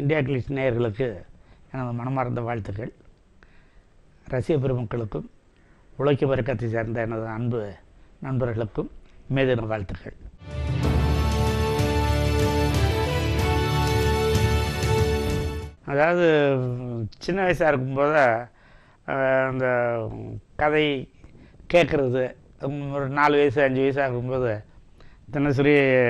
India Glitz நேயர்களுக்கு எனது மனமார்ந்த வாழ்த்துக்கள் ரசிக பெருமக்களுக்கும் உழைக்கும் வர்க்கத்தை சேர்ந்த எனது அன்பு நண்பர்களுக்கும் மேதின வாழ்த்துக்கள் அதாவது சின்ன வயசாக இருக்கும்போது அஹ், அந்த கதை கேட்குறது ஒரு நாலு வயசு அஞ்சு வயசாக இருக்கும்போது தினசரி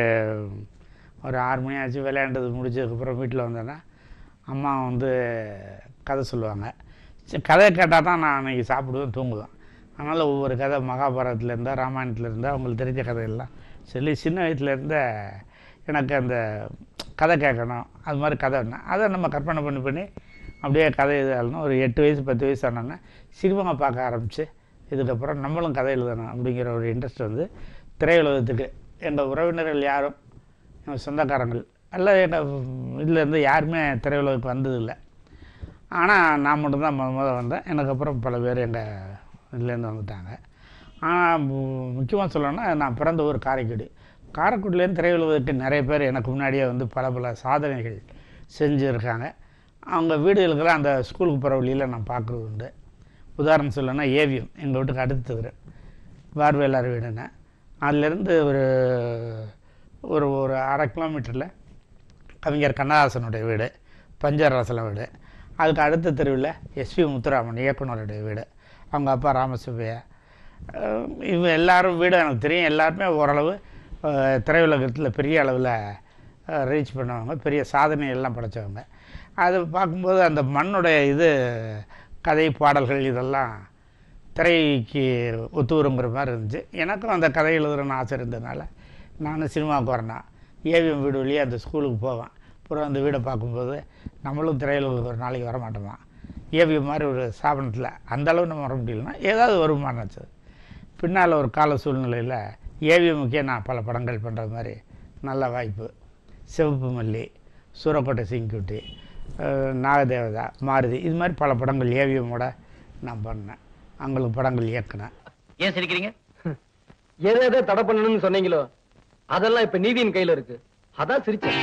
ஒரு ஆறு மணி ஆச்சு விளையாண்டது முடிச்சதுக்கப்புறம் வீட்டில் வந்தேன்னா அம்மா வந்து கதை சொல்லுவாங்க சரி, கதை கேட்டால் தான் நான் அன்றைக்கி சாப்பிடுவேன் தூங்குவேன் அதனால் ஒவ்வொரு கதை மகாபாரதத்துலேருந்தா ராமாயணத்துலேருந்தா அவங்களுக்கு தெரிஞ்ச கதையெல்லாம் சொல்லி சின்ன வயசுலேருந்தே எனக்கு அந்த கதை கேட்கணும் அது மாதிரி கதை வேணும் அதை நம்ம கற்பனை பண்ணி பண்ணி அப்படியே கதை எழுதணும் ஒரு எட்டு வயசு பத்து வயசு ஆனோன்னே சினிமா பார்க்க ஆரம்பித்து இதுக்கப்புறம் நம்மளும் கதை எழுதணும் அப்படிங்கிற ஒரு இன்ட்ரெஸ்ட் வந்து திரையுலகத்துக்கு எங்கள் உறவினர்கள் யாரும் எங்கள் சொந்தக்காரங்கள் அல்ல எங்கள் இதுலேருந்து யாருமே திரையுலகுக்கு வந்ததில்லை ஆனால் நான் மட்டும்தான் முத முத வந்தேன் எனக்கு அப்புறம் பல பேர் எங்கள் இதுலேருந்து வந்துட்டாங்க ஆனால் முக்கியமாக சொல்லணும்னா நான் பிறந்த ஊர் காரைக்குடி காரைக்குடிலேருந்து திரையுலகத்துக்கு நிறைய பேர் எனக்கு முன்னாடியே வந்து பல பல சாதனைகள் செஞ்சுருக்காங்க அவங்க வீடுகளுக்கெல்லாம் அந்த ஸ்கூலுக்கு போகிற வழியில் நான் பார்க்குறது உண்டு உதாரணம் சொல்லணும்னா ஏவிஎம் எங்கள் வீட்டுக்கு அடுத்தது பார்வேலார் வீடுன்னு அதுலேருந்து ஒரு ஒரு ஒரு அரை கிலோமீட்டரில் கவிஞர் கண்ணதாசனுடைய வீடு பஞ்சரசலம் வீடு அதுக்கு அடுத்த தெருவில் எஸ்பி முத்துராமன் இயக்குனருடைய வீடு அவங்க அப்பா ராமசுப்பையா அஹ் இவங்க எல்லாரும் வீடு எனக்கு தெரியும் எல்லாருமே ஓரளவு அஹ், திரையுலகத்தில் பெரிய அளவில் ரீச் பண்ணவங்க பெரிய சாதனை எல்லாம் படைச்சவங்க அது பார்க்கும்போது அந்த மண்ணுடைய இது கதை பாடல்கள் இதெல்லாம் திரைக்கு ஒத்து வருங்கிற மாதிரி இருந்துச்சு எனக்கும் அந்த கதை எழுதுறன்னு ஆசை இருந்ததுனால நானும் சினிமாவுக்கு வரேன் ஏவிஎம் வீடு வழியே அந்த ஸ்கூலுக்கு போவேன் அப்புறம் அந்த வீடை பார்க்கும்போது நம்மளும் திரையில் ஒரு நாளைக்கு வர மாட்டோமா ஏவிஎம் மாதிரி ஒரு ஸ்தாபனத்தில் அந்த அளவு நம்ம வர முடியலன்னா ஏதாவது வருமானம் நினச்சது பின்னால் ஒரு கால சூழ்நிலையில் ஏவிஎம்முக்கே நான் பல படங்கள் பண்ணுற மாதிரி நல்ல வாய்ப்பு சிவப்பு மல்லி சூரக்கோட்டை சிங்குட்டி அஹ், நாகதேவதா மாருதி இது மாதிரி பல படங்கள் ஏவிஎம்மோட நான் பண்ணேன் அவங்களுக்கு படங்கள் இயக்குனேன் ஏன் சிரிக்கிறீங்க எதை எதை தடை பண்ணணும்னு சொன்னீங்களோ அதெல்லாம் இப்ப நீதியின் கையில இருக்கு அதான் சிரிச்சேன்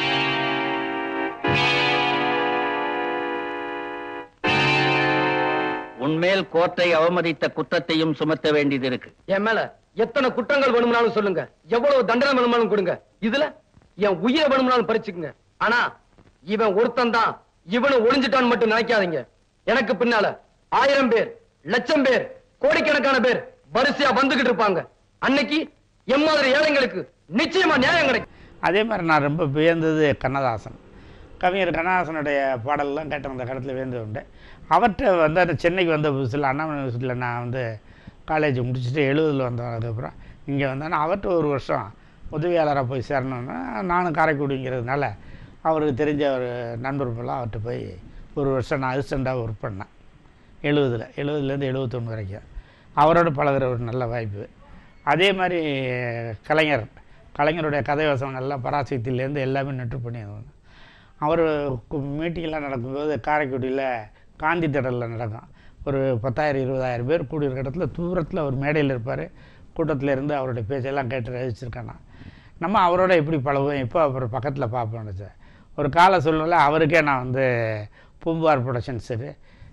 உன்மேல் கோர்ட்டை அவமதித்த குற்றத்தையும் சுமத்த வேண்டியது இருக்கு என் மேல எத்தனை குற்றங்கள் வேணும்னாலும் சொல்லுங்க எவ்வளவு தண்டனை வேணும்னாலும் கொடுங்க இதுல என் உயிரை வேணும்னாலும் பறிச்சுக்குங்க ஆனா இவன் ஒருத்தன் தான் இவனு ஒளிஞ்சிட்டான்னு மட்டும் நினைக்காதீங்க எனக்கு பின்னால ஆயிரம் பேர் லட்சம் பேர் கோடிக்கணக்கான பேர் வரிசையா வந்துகிட்டு இருப்பாங்க அன்னைக்கு எம் மாதிரி ஏழைங்களுக்கு நிச்சயமா நியாயம் கிடைக்கும் அதே மாதிரி நான் ரொம்ப வியந்தது கண்ணதாசன் கவிஞர் கண்ணதாசனுடைய பாடல்லாம் கேட்ட அந்த காலத்தில் வியந்து உண்டு அவர்கிட்ட வந்து அந்த சென்னைக்கு வந்த புதுசில் அண்ணாமலை யூனிவர்சிட்டியில் நான் வந்து காலேஜ் முடிச்சுட்டு எழுபதில் வந்ததுக்கப்புறம் இங்கே வந்தேன்னா அவர்கிட்ட ஒரு வருஷம் உதவியாளராக போய் சேரணுன்னா நானும் காரைக்குடிங்கிறதுனால அவருக்கு தெரிஞ்ச ஒரு நண்பர் போல அவர்கிட்ட போய் ஒரு வருஷம் நான் அசிஸ்டண்ட்டாக ஒர்க் பண்ணேன் எழுபதில் எழுபதுலேருந்து எழுபத்தொன்று வரைக்கும் அவரோட பழகுற ஒரு நல்ல வாய்ப்பு அதே மாதிரி கலைஞர் கலைஞருடைய கதை வசனங்கள்லாம் பராசக்தியிலேருந்து எல்லாமே நெட்டு பண்ணியிருந்தோம் அவர் மீட்டிங்லாம் நடக்கும்போது காரைக்குடியில் காந்தி திடலில் நடக்கும் ஒரு பத்தாயிரம் இருபதாயிரம் பேர் கூடியிருக்க இடத்துல தூரத்தில் ஒரு மேடையில் இருப்பார் கூட்டத்தில் இருந்து அவருடைய பேச்செல்லாம் கேட்டு ரசிச்சிருக்கேன் நான் நம்ம அவரோட எப்படி பழகுவோம் இப்போ அப்புறம் பக்கத்தில் பார்ப்போம் நினச்சேன் ஒரு கால சூழ்நிலை அவருக்கே நான் வந்து பூம்பார் ப்ரொடக்ஷன்ஸுக்கு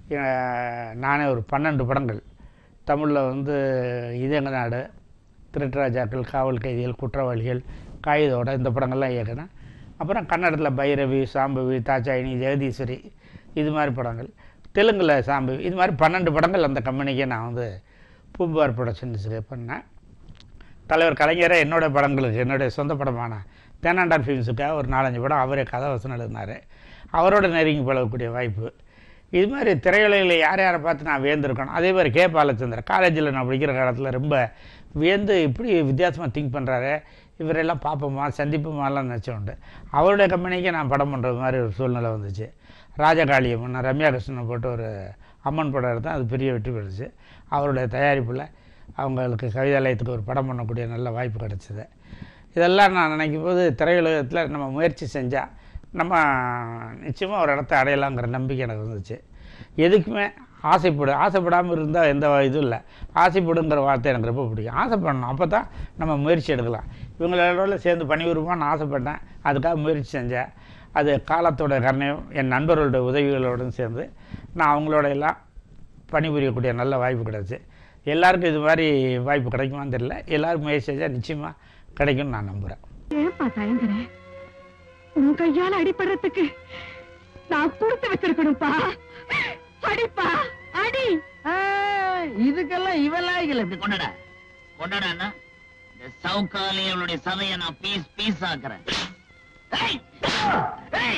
நானே ஒரு பன்னெண்டு படங்கள் தமிழில் வந்து இதயங்க நாடு திருட்டுராஜாக்கள் காவல் கைதிகள் குற்றவாளிகள் காகிதோட இந்த படங்கள்லாம் இயக்குனேன் அப்புறம் கன்னடத்தில் பைரவி சாம்பவி தாச்சாயினி ஜெகதீஸ்வரி இது மாதிரி படங்கள் தெலுங்கில் சாம்பவி இது மாதிரி பன்னெண்டு படங்கள் அந்த கம்பெனிக்கே நான் வந்து பூம்பார் ப்ரொடக்ஷன்ஸுக்கு பண்ணேன் தலைவர் கலைஞரே என்னோட படங்களுக்கு என்னுடைய சொந்த படமான தேனாண்டார் ஃபிலிம்ஸுக்காக ஒரு நாலஞ்சு படம் அவரே கதை வசனம் எழுதினார் அவரோட நெருங்கி பழகக்கூடிய வாய்ப்பு இது மாதிரி திரையுலகில் யார் யாரை பார்த்து நான் வியந்திருக்கணும் அதே மாதிரி கே பாலச்சந்திரன் காலேஜில் நான் படிக்கிற காலத்தில் ரொம்ப வியந்து இப்படி வித்தியாசமாக திங்க் பண்ணுறாரு இவரெல்லாம் பார்ப்போமா சந்திப்போமாலாம் நினச்ச உண்டு அவருடைய கம்பெனிக்கு நான் படம் பண்ணுறது மாதிரி ஒரு சூழ்நிலை வந்துச்சு ராஜகாளியம்மன் நான் ரம்யா கிருஷ்ணன் போட்டு ஒரு அம்மன் படம் எடுத்தேன் அது பெரிய வெற்றி பெற்றுச்சு அவருடைய தயாரிப்பில் அவங்களுக்கு கவிதாலயத்துக்கு ஒரு படம் பண்ணக்கூடிய நல்ல வாய்ப்பு கிடச்சிது இதெல்லாம் நான் நினைக்கும் போது திரையுலகத்தில் நம்ம முயற்சி செஞ்சால் நம்ம நிச்சயமாக ஒரு இடத்த அடையலாங்கிற நம்பிக்கை எனக்கு இருந்துச்சு எதுக்குமே ஆசைப்படு ஆசைப்படாமல் இருந்தால் எந்த இதுவும் இல்லை ஆசைப்படுங்கிற வார்த்தை எனக்கு ரொம்ப பிடிக்கும் ஆசைப்படணும் அப்போ தான் நம்ம முயற்சி எடுக்கலாம் இவங்களோட சேர்ந்து பணிபுரியுமான்னு ஆசைப்பட்டேன் அதுக்காக முயற்சி செஞ்சேன் அது காலத்தோட கருணையும் என் நண்பர்களோட உதவிகளோடும் சேர்ந்து நான் அவங்களோட எல்லாம் பணிபுரியக்கூடிய நல்ல வாய்ப்பு கிடைச்சு எல்லாருக்கும் இது மாதிரி வாய்ப்பு கிடைக்குமான்னு தெரியல எல்லாரும் முயற்சி செஞ்சால் நிச்சயமாக கிடைக்கும்னு நான் நம்புகிறேன் ஏன்பா தயங்குற உன் கையால அடிபடுறதுக்கு நான் கொடுத்து வச்சிருக்கணும்ப்பா அடிப்பா அடி இதுக்கெல்லாம் இவெல்லாம் இப்படி கொண்டடா கொண்டடா இந்த சவுக்காலே அவளுடைய சதையை நான் பீஸ் பீஸ் ஆக்குறேன் ஏய்! ஏய்!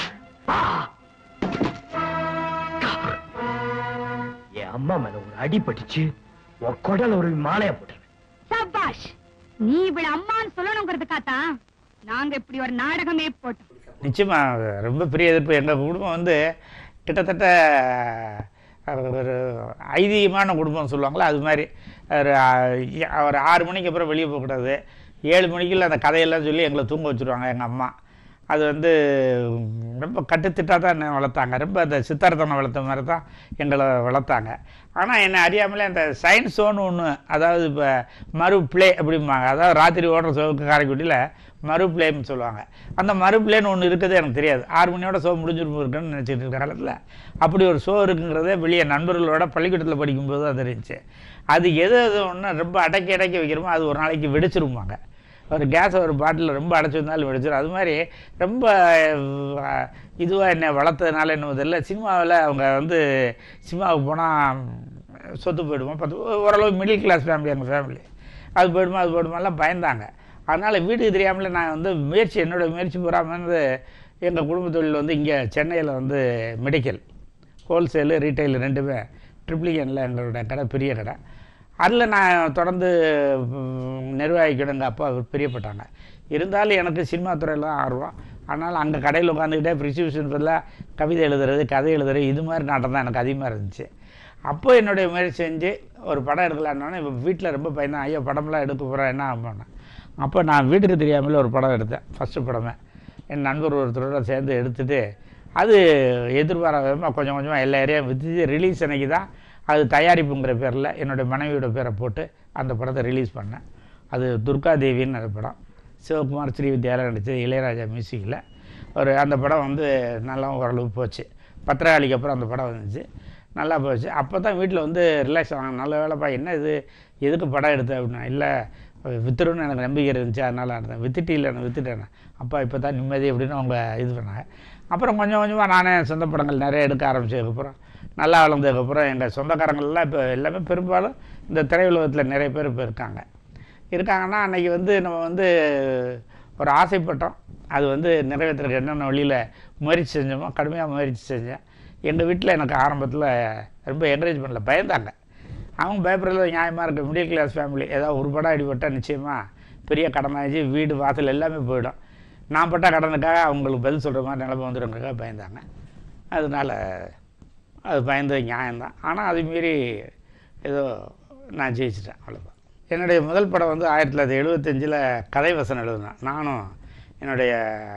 என் அம்மா மேல ஒரு அடி பட்டுச்சு உன் குடல ஒரு மாலைய போட்டுருவேன் சபாஷ் நீ இவள அம்மான்னு சொல்லணுங்கிறதுக்காதான் நாங்க இப்படி ஒரு நாடகமே போட்டோம் நிச்சயமாக ரொம்ப பெரிய எதிர்ப்பு எங்கள் குடும்பம் வந்து கிட்டத்தட்ட அஹ், ஒரு ஐதீகமான குடும்பம் சொல்லுவாங்களே அது மாதிரி ஒரு அஹ், ஒரு ஆறு மணிக்கு அப்புறம் வெளியே போகக்கூடாது ஏழு மணிக்குள்ள அந்த கதையெல்லாம் சொல்லி எங்களை தூங்க வச்சுருவாங்க எங்கள் அம்மா அது வந்து ரொம்ப கட்டுத்திட்டாக தான் என்னை வளர்த்தாங்க ரொம்ப அந்த சித்தார்த்தனை வளர்த்த மாதிரி தான் எங்களை வளர்த்தாங்க ஆனால் என்னை அறியாமலே அந்த சயின்ஸ் ஷோன்னு ஒன்று அதாவது இப்போ மறு பிளே அப்படிம்பாங்க அதாவது ராத்திரி ஓடுற ஷோவுக்கு காரைக்குடியில் மறு பிளேன்னு சொல்லுவாங்க அந்த மறு பிளேன்னு ஒன்று இருக்குது எனக்கு தெரியாது ஆறு மணியோட ஷோ முடிஞ்சிருக்கும் இருக்குன்னு நினச்சிட்டு இருக்க காலத்தில் அப்படி ஒரு ஷோ இருக்குங்கிறதே வெளியே நண்பர்களோட பள்ளிக்கூடத்தில் படிக்கும்போது தான் தெரிஞ்சுச்சு அது எது எது ஒன்று ரொம்ப அடக்கி அடக்கி வைக்கிறோமோ அது ஒரு நாளைக்கு வெடிச்சிருவாங்க ஒரு கேஸை ஒரு பாட்டில் ரொம்ப அடைச்சி வந்தாலும் வெடிச்சிடும் அது மாதிரி ரொம்ப இதுவாக என்னை வளர்த்ததுனால என்ன தெரியல சினிமாவில் அவங்க வந்து சினிமாவுக்கு போனால் சொத்து போயிடுமா பத்து ஓரளவு மிடில் கிளாஸ் ஃபேமிலி எங்கள் ஃபேமிலி அது போயிடுமா அது போயிடுமாலாம் பயந்தாங்க அதனால் வீட்டுக்கு தெரியாமலே நான் வந்து முயற்சி என்னோடய முயற்சி பூராமல் வந்து எங்கள் குடும்ப தொழில் வந்து இங்கே சென்னையில் வந்து மெடிக்கல் ஹோல்சேலு ரீட்டைல் ரெண்டுமே ட்ரிப்ளிகனில் எங்களோட கடை பெரிய கடை அதில் நான் தொடர்ந்து ம், நிர்வாகிக்கணும் எங்கள் அப்பா பிரியப்பட்டாங்க இருந்தாலும் எனக்கு சினிமா துறையில் தான் ஆர்வம் அதனால் அங்கே கடையில் உட்காந்துக்கிட்டே ப்ரிசிபியூஷன் பதிலாக கவிதை எழுதுறது கதை எழுதுறது இது மாதிரி நாட்டம் தான் எனக்கு அதிகமாக இருந்துச்சு அப்போ என்னுடைய முயற்சி செஞ்சு ஒரு படம் எடுக்கலான்னொன்னே இப்போ வீட்டில் ரொம்ப பயந்தான் ஐயோ படம்லாம் எடுக்க போகிறேன் என்ன ஆகும்னு அப்போ நான் வீட்டுக்கு தெரியாமலே ஒரு படம் எடுத்தேன் ஃபஸ்ட்டு படமே என் நண்பர் ஒருத்தரோட சேர்ந்து எடுத்துட்டு அது எதிர்பாராத விதமாக கொஞ்சம் கொஞ்சமாக எல்லா ஏரியாவும் விற்று ரிலீஸ் அன்னைக்கு தான் அது தயாரிப்புங்கிற பேரில் என்னுடைய மனைவியோட பேரை போட்டு அந்த படத்தை ரிலீஸ் பண்ணேன் அது துர்கா தேவின்னு அந்த படம் சிவகுமார் ஸ்ரீவித்யாவில் நடித்தது இளையராஜா மியூசிக்கில் ஒரு அந்த படம் வந்து நல்லா ஓரளவு போச்சு பத்திரகாளிக்கு அப்புறம் அந்த படம் வந்துச்சு நல்லா போச்சு அப்போ தான் வீட்டில் வந்து ரிலாக்ஸ் ஆனாங்க நல்ல வேலைப்பா என்ன இது எதுக்கு படம் எடுத்த அப்படின்னா இல்லை வித்துருன்னு எனக்கு நம்பிக்கை இருந்துச்சு அதனால் எடுத்தேன் வித்துட்டு இல்லை நான் வித்துட்டேன் அப்பா இப்போ தான் நிம்மதி அப்படின்னு அவங்க இது பண்ணாங்க அப்புறம் கொஞ்சம் கொஞ்சமாக நானே சொந்த படங்கள் நிறைய எடுக்க ஆரம்பிச்சதுக்கப்புறம் நல்லா வளர்ந்ததுக்கப்புறம் எங்கள் சொந்தக்காரங்கள்லாம் இப்போ எல்லாமே பெரும்பாலும் இந்த திரையுலகத்தில் நிறைய பேர் இப்போ இருக்காங்க இருக்காங்கன்னா அன்றைக்கி வந்து நம்ம வந்து ஒரு ஆசைப்பட்டோம் அது வந்து நிறைவேற்றுறதுக்கு என்னென்ன வழியில் முயற்சி செஞ்சோமோ கடுமையாக முயற்சி செஞ்சேன் எங்கள் வீட்டில் எனக்கு ஆரம்பத்தில் ரொம்ப என்கரேஜ் பண்ணல பயந்தாங்க அவங்க பயப்படுறது நியாயமாக இருக்குது மிடில் கிளாஸ் ஃபேமிலி ஏதாவது ஒரு படம் அடிபட்டால் நிச்சயமாக பெரிய கடனாகி வீடு வாசல் எல்லாமே போயிடும் நான் பட்ட கடனுக்காக அவங்களுக்கு பதில் சொல்கிற மாதிரி நிலைமை வந்துடுங்கிறக்காக பயந்தாங்க அதனால் அது பயந்தது நியாயம்தான் ஆனால் அது மீறி ஏதோ நான் ஜெயிச்சிட்டேன் அவ்வளோதான் என்னுடைய முதல் படம் வந்து ஆயிரத்தி தொள்ளாயிரத்தி எழுபத்தஞ்சில் கதை வசனம் எழுதினேன் நானும் என்னுடைய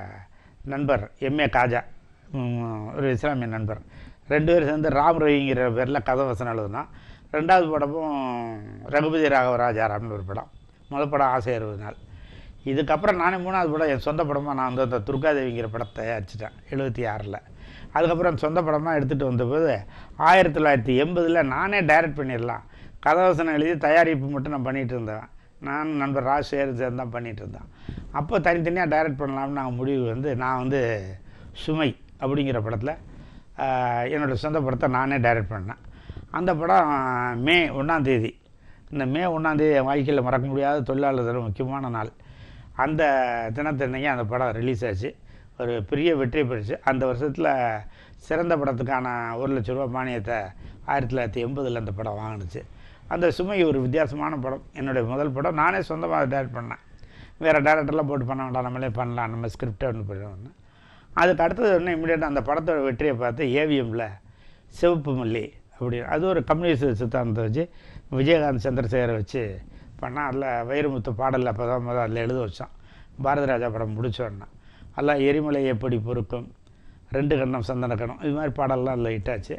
நண்பர் எம்ஏ காஜா ம், ஒரு இஸ்லாமிய நண்பர் ரெண்டு பேரும் சேர்ந்து ராம் ரவிங்கிற பேரில் கதை வசனம் எழுதினோம் ரெண்டாவது படமும் ரகுபதி ராகவராஜாராம்னு ஒரு படம் முதல் படம் ஆசை அறுபது நாள் இதுக்கப்புறம் நானே மூணாவது படம் என் சொந்த படமாக நான் வந்து அந்த துர்காதேவிங்கிற படத்தை தயாரிச்சிட்டேன் எழுபத்தி ஆறில் அதுக்கப்புறம் என் சொந்த படமாக எடுத்துகிட்டு வந்தபோது ஆயிரத்தி தொள்ளாயிரத்தி எண்பதில் நானே டைரக்ட் பண்ணிடலாம் கதவசனம் எழுதி தயாரிப்பு மட்டும் நான் பண்ணிகிட்டு இருந்தேன் நான் நண்பர் ராஜ் சேர் சேர்ந்து தான் பண்ணிகிட்டு இருந்தேன் அப்போ தனித்தனியாக டைரக்ட் பண்ணலாம்னு நாங்கள் முடிவு வந்து நான் வந்து சுமை அப்படிங்கிற படத்தில் ஆஹ், என்னோட சொந்த படத்தை நானே டைரக்ட் பண்ணேன் அந்த படம் மே ஒன்றாந்தேதி இந்த மே ஒன்றாந்தேதி என் வாழ்க்கையில் மறக்க முடியாத தொழிலாளர் தினம் முக்கியமான நாள் அந்த தினத்தன்னைக்கு அந்த படம் ரிலீஸ் ஆச்சு ஒரு பெரிய வெற்றி பெற்றுச்சு அந்த வருஷத்தில் சிறந்த படத்துக்கான ஒரு லட்ச ரூபா மானியத்தை ஆயிரத்தி தொள்ளாயிரத்தி எண்பதில் அந்த படம் வாங்கினுச்சு அந்த சுமை ஒரு வித்தியாசமான படம் என்னுடைய முதல் படம் நானே சொந்தமாக டைரக்ட் பண்ணேன் வேறு டேரக்டர்லாம் போட்டு பண்ண வேண்டாம் நம்மளே பண்ணலாம் நம்ம ஸ்கிரிப்டை ஒன்று பண்ணுவோம்னு அதுக்கு அடுத்தது ஒன்று இமீடியட்டாக அந்த படத்தோட வெற்றியை பார்த்து ஏவிஎம்மில் சிவப்பு மல்லி அப்படி அது ஒரு கம்யூனிஸ்ட் சித்தாந்தத்தை வச்சு விஜயகாந்த் சந்திரசேகரை வச்சு பண்ணால் அதில் வைரமுத்து பாடல் அப்போ தான் முதல் அதில் எழுத வச்சோம் பாரதி ராஜா படம் முடிச்சோன்னா எல்லாம் எரிமலை எப்படி பொறுக்கும் ரெண்டு கண்ணம் சந்தன கணம் இது மாதிரி பாடல்லாம் அதில் இட்டாச்சு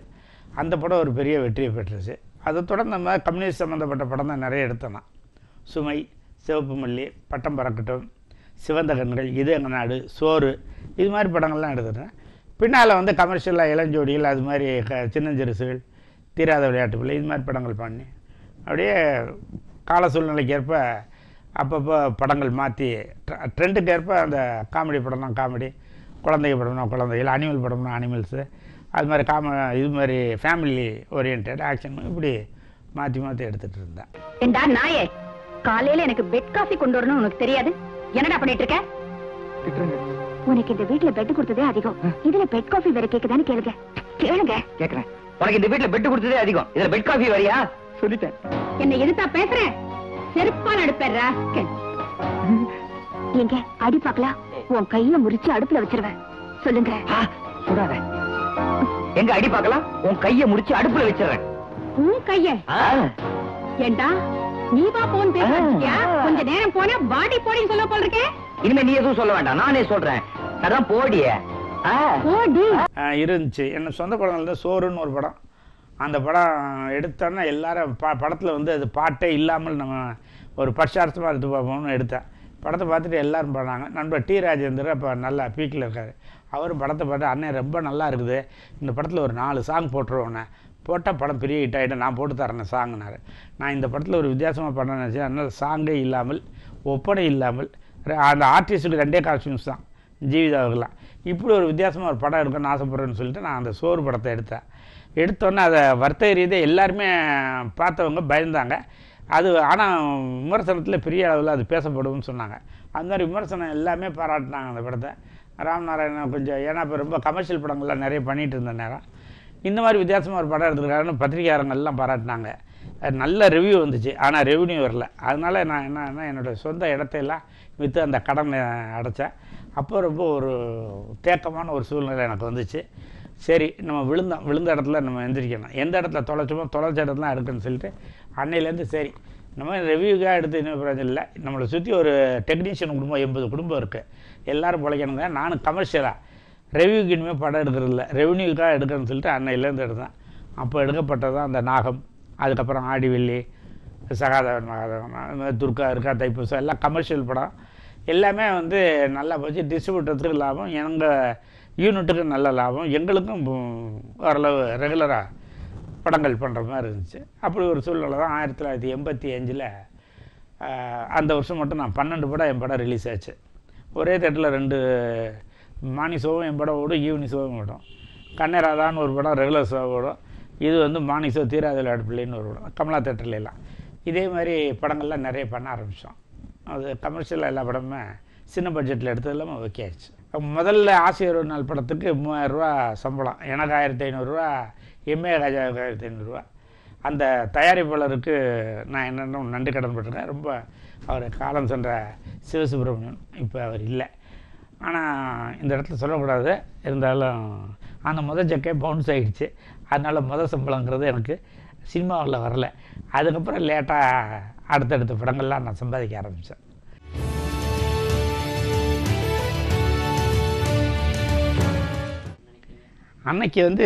அந்த படம் ஒரு பெரிய வெற்றியை பெற்றுச்சு அதை தொடர்ந்து நம்ம கம்யூனிஸ்ட் சம்மந்தப்பட்ட படம் தான் நிறைய எடுத்தேன் நான் சுமை சிவப்பு மல்லி பட்டம் பறக்கட்டும் சிவந்த கண்கள் இது எங்கள் நாடு சோறு இது மாதிரி படங்கள்லாம் எடுத்துட்டேன் பின்னால் வந்து கமர்ஷியலாக இளஞ்சோடிகள் அது மாதிரி க சின்னஞ்சிறுசுகள் தீராத விளையாட்டு பிள்ளை இது மாதிரி படங்கள் பண்ணி அப்படியே கால சூழ்நிலைக்கு ஏற்ப அப்பப்போ படங்கள் மாற்றி ட்ரெண்டுக்கு ஏற்ப அந்த காமெடி படம்னா காமெடி குழந்தைங்க படம்னா குழந்தைகள் அனிமல் படம்னா அனிமல்ஸு அது மாதிரி காம இது மாதிரி ஃபேமிலி ஓரியன்ட் ஆக்ஷன் இப்படி மாற்றி மாற்றி எடுத்துகிட்டு இருந்தேன் ஏண்டா நாயே காலையில எனக்கு பெட் காஃபி கொண்டு வரணும் உனக்கு தெரியாது என்னடா பண்ணிட்டு இருக்க உனக்கு இந்த வீட்ல பெட் கொடுத்ததே அதிகம் இதுல பெட் காஃபி வேற கேக்குதான்னு கேளுங்க கேளுங்க கேக்குறேன் உனக்கு இந்த வீட்டுல பெட் கொடுத்ததே அதிகம் இதுல பெட் காஃபி வரியா சொல்லிட்டேன் என்ன எதுத்தா பேசுற செருப்பால் அடுப்பேறா எங்க அடி பாக்கலாம் உன் கைய முறிச்சு அடுப்புல வச்சிருவேன் சொல்லுங்க சுடாத எங்க அடி பார்க்கலாம் உன் கைய முடிச்சு அடுப்புல வச்சிடுறேன் உன் கைய ஏண்டா நீ வா போன் பேசியா கொஞ்ச நேரம் போனா பாடி போடின்னு சொல்ல போல் இருக்கே இனிமே நீ எதுவும் சொல்ல வேண்டாம் நானே சொல்றேன் அதான் போடிய போடி ஆஹ் இருந்துச்சு என்ன சொந்த படங்கள் வந்து சோறுன்னு ஒரு படம் அந்த படம் எடுத்தோன்னா எல்லாரும் ப படத்தில் வந்து அது பாட்டே இல்லாமல் நம்ம ஒரு பட்சார்த்தமாக எடுத்து பார்ப்போம்னு எடுத்தேன் படத்தை பார்த்துட்டு எல்லாரும் பண்ணாங்க நண்பர் டி ராஜேந்தர் அப்போ நல்லா பீக்கில் இருக்காரு அவரும் படத்தை பார்த்து அண்ணன் ரொம்ப நல்லா இருக்குது இந்த படத்தில் ஒரு நாலு சாங் போட்டுருவோண்ணே போட்டால் படம் பெரிய ஹிட் ஆகிடும் நான் போட்டு தரேன் சாங்னாரு நான் இந்த படத்தில் ஒரு வித்தியாசமாக பண்ண நினச்சேன் அதனால் சாங்கே இல்லாமல் ஒப்பனை இல்லாமல் ரெ- அந்த ஆர்டிஸ்ட்டுக்கு ரெண்டே காஸ்டியூம்ஸ் தான் ஜீவிதா அவர்களாம் இப்படி ஒரு வித்தியாசமாக ஒரு படம் எடுக்கணும்னு ஆசைப்பட்றேன்னு சொல்லிட்டு நான் அந்த சோறு படத்தை எடுத்தேன் எடுத்தோன்னே அதை வர்த்தக ரீதியாக எல்லாருமே பார்த்தவங்க பயந்தாங்க அது ஆனால் விமர்சனத்தில் பெரிய அளவில் அது பேசப்படும்னு சொன்னாங்க அந்த மாதிரி விமர்சனம் எல்லாமே பாராட்டினாங்க அந்த படத்தை ராம்நாராயணன் கொஞ்சம் ஏன்னா இப்போ ரொம்ப கமர்ஷியல் படங்கள்லாம் நிறைய பண்ணிகிட்டு இருந்த நேரம் இந்த மாதிரி வித்தியாசமாக ஒரு படம் எடுத்துருக்காருன்னு பத்திரிகையாரங்கள்லாம் பாராட்டினாங்க அது நல்ல ரிவ்யூ வந்துச்சு ஆனால் ரெவன்யூ வரல அதனால் நான் என்னன்னா என்னோடய சொந்த இடத்தையெல்லாம் விற்று அந்த கடனை அடைச்சேன் அப்போ ரொம்ப ஒரு தேக்கமான ஒரு சூழ்நிலை எனக்கு வந்துச்சு சரி நம்ம விழுந்தோம் விழுந்த இடத்துல நம்ம எந்திரிக்கணும் எந்த இடத்துல தொலைச்சோமோ தொலைச்ச இடத்துல தான் எடுக்கணும்னு சொல்லிட்டு அன்னையிலேருந்து சரி நம்ம ரெவ்யூக்காக எடுத்து இன்னும் பிரச்சனை இல்லை நம்மளை சுற்றி ஒரு டெக்னீஷியன் குடும்பம் எண்பது குடும்பம் இருக்குது எல்லாரும் பிழைக்கணுங்க நானும் கமர்ஷியலாக ரெவ்யூக்கு இனிமேல் படம் எடுக்கிறது இல்லை ரெவன்யூக்காக எடுக்கணும்னு சொல்லிட்டு அன்னையிலேருந்து எடுத்தேன் அப்போ எடுக்கப்பட்டது தான் அந்த நாகம் அதுக்கப்புறம் ஆடிவெள்ளி சகாதவன் மகாதவன் அது மாதிரி துர்கா இருக்கா தைப்பூசம் எல்லாம் கமர்ஷியல் படம் எல்லாமே வந்து நல்லா போச்சு டிஸ்ட்ரிபியூட்டருக்கு லாபம் எங்கள் யூனிட்டுக்கு நல்ல லாபம் எங்களுக்கும் உம், ஓரளவு ரெகுலராக படங்கள் பண்ணுற மாதிரி இருந்துச்சு அப்படி ஒரு சூழ்நிலை தான் ஆயிரத்தி தொள்ளாயிரத்தி எண்பத்தி அஞ்சில் அந்த வருஷம் மட்டும் நான் பன்னெண்டு படம் என் படம் ரிலீஸ் ஆச்சு ஒரே தேட்டரில் ரெண்டு மார்னிங் ஷோவும் என் படம் ஓடும் ஈவினிங் ஷோவும் ஓடும் கண்ணேராதான்னு ஒரு படம் ரெகுலர் ஷோ ஓடும் இது வந்து மார்னிங் ஷோ தீராத விளையாட்டு பிள்ளைன்னு ஒரு படம் கமலா தேட்டர்ல எல்லாம் இதே மாதிரி படங்கள்லாம் நிறைய பண்ண ஆரம்பித்தோம் அது கமர்ஷியலாக எல்லா படமுமே சின்ன பட்ஜெட்டில் எடுத்தது இல்லாமல் ஓகே ஆச்சு முதல்ல ஆசிரியர் ஒரு நாள் படத்துக்கு மூவாயிரரூவா சம்பளம் எனக்கு ஆயிரத்தி ஐநூறுரூவா எம்ஏ ராஜாவுக்கு ஆயிரத்தி ஐநூறுரூவா அந்த தயாரிப்பாளருக்கு நான் என்னென்ன நன்றி கடன் பட்டிருக்கேன் ரொம்ப அவர் காலம் சென்ற சிவசுப்ரமணியன் இப்போ அவர் இல்லை ஆனால் இந்த இடத்துல சொல்லக்கூடாது இருந்தாலும் அந்த முதல் செக்கே பவுன்ஸ் ஆகிடுச்சு அதனால் முதல் சம்பளங்கிறது எனக்கு சினிமாவில் வரல அதுக்கப்புறம் லேட்டாக அடுத்தடுத்த படங்கள்லாம் நான் சம்பாதிக்க ஆரம்பித்தேன் அன்னைக்கு வந்து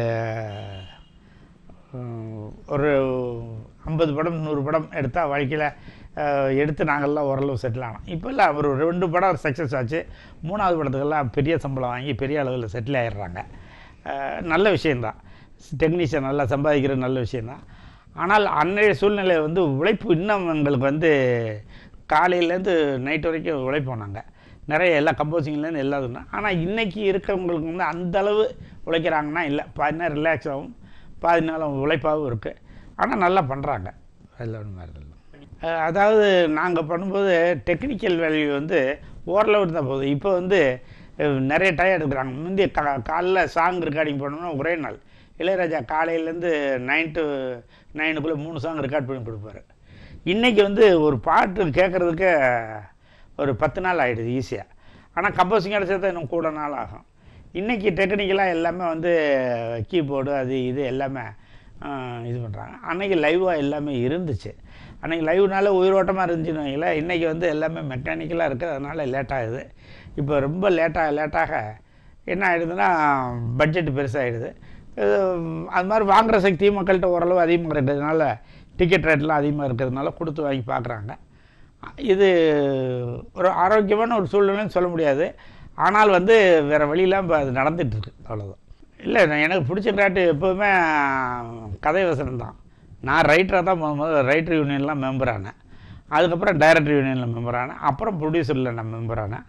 அஹ், ஒரு ஐம்பது படம் நூறு படம் எடுத்தால் வாழ்க்கையில் அஹ், எடுத்து நாங்கள்லாம் ஓரளவு செட்டில் ஆனோம் இப்போல்லாம் ஒரு ரெண்டு படம் சக்ஸஸ் ஆச்சு மூணாவது படத்துக்கெல்லாம் பெரிய சம்பளம் வாங்கி பெரிய அளவில் செட்டில் ஆயிடுறாங்க அஹ், நல்ல விஷயந்தான் டெக்னீஷியன் நல்லா சம்பாதிக்கிறது நல்ல விஷயந்தான் ஆனால் அன்றைய சூழ்நிலை வந்து உழைப்பு இன்னும் எங்களுக்கு வந்து காலையிலேருந்து நைட் வரைக்கும் உழைப்போம் நாங்கள் நிறைய எல்லா கம்போசிங்லேருந்து எல்லா இதுனா ஆனால் இன்றைக்கி இருக்கிறவங்களுக்கு வந்து அந்த அளவு உழைக்கிறாங்கன்னா இல்லை பாதி நேரம் ரிலாக்ஸ் ஆகும் பாதி நேரம் உழைப்பாகவும் இருக்குது ஆனால் நல்லா பண்ணுறாங்க அதில் ஒன்றும் மாதிரி இல்லை அஹ் அதாவது நாங்கள் பண்ணும்போது டெக்னிக்கல் வேல்யூ வந்து ஓரளவு இருந்தால் போதும் இப்போ வந்து அஹ், நிறைய டயம் எடுக்கிறாங்க முந்தைய கா காலைல சாங் ரெக்கார்டிங் பண்ணோம்னா ஒரே நாள் இளையராஜா காலையிலேருந்து நைன் டு நைனுக்குள்ளே மூணு சாங் ரெக்கார்ட் பண்ணி கொடுப்பாரு இன்றைக்கி வந்து ஒரு பாட்டு கேட்குறதுக்கு ஒரு பத்து நாள் ஆகிடுது ஈஸியாக ஆனால் கம்போசிங்கோட சேர்த்து இன்னும் கூட நாள் ஆகும் இன்றைக்கி டெக்னிக்கலாக எல்லாமே வந்து கீபோர்டு அது இது எல்லாமே ஆஹ், இது பண்ணுறாங்க அன்றைக்கி லைவாக எல்லாமே இருந்துச்சு அன்றைக்கி லைவ்னால உயிரோட்டமாக இருந்துச்சுன்னு வைங்களேன் இன்றைக்கி வந்து எல்லாமே மெக்கானிக்கலாக இருக்குது அதனால் லேட் ஆகுது இப்போ ரொம்ப லேட்டாக லேட்டாக என்ன ஆகிடுதுன்னா பட்ஜெட் பெருசாகிடுது இது, அது மாதிரி வாங்குற சக்தியும் மக்கள்கிட்ட ஓரளவு அதிகமாக இருக்கிறதுனால டிக்கெட் ரேட்லாம் அதிகமாக இருக்கிறதுனால கொடுத்து வாங்கி பார்க்குறாங்க இது ஒரு ஆரோக்கியமான ஒரு சூழ்நிலைன்னு சொல்ல முடியாது ஆனால் வந்து வேறு வழியெல்லாம் இப்போ அது நடந்துகிட்ருக்கு அவ்வளோதான் இல்லை நான் எனக்கு பிடிச்ச கிராட்டு எப்போவுமே கதை வசனம் தான் நான் ரைட்டராக தான் முத முதல்ல ரைட்டர் யூனியன்லாம் மெம்பர் ஆனேன் அதுக்கப்புறம் டைரக்டர் யூனியனில் மெம்பர் ஆனேன் அப்புறம் ப்ரொடியூசரில் நான் மெம்பர் ஆனேன்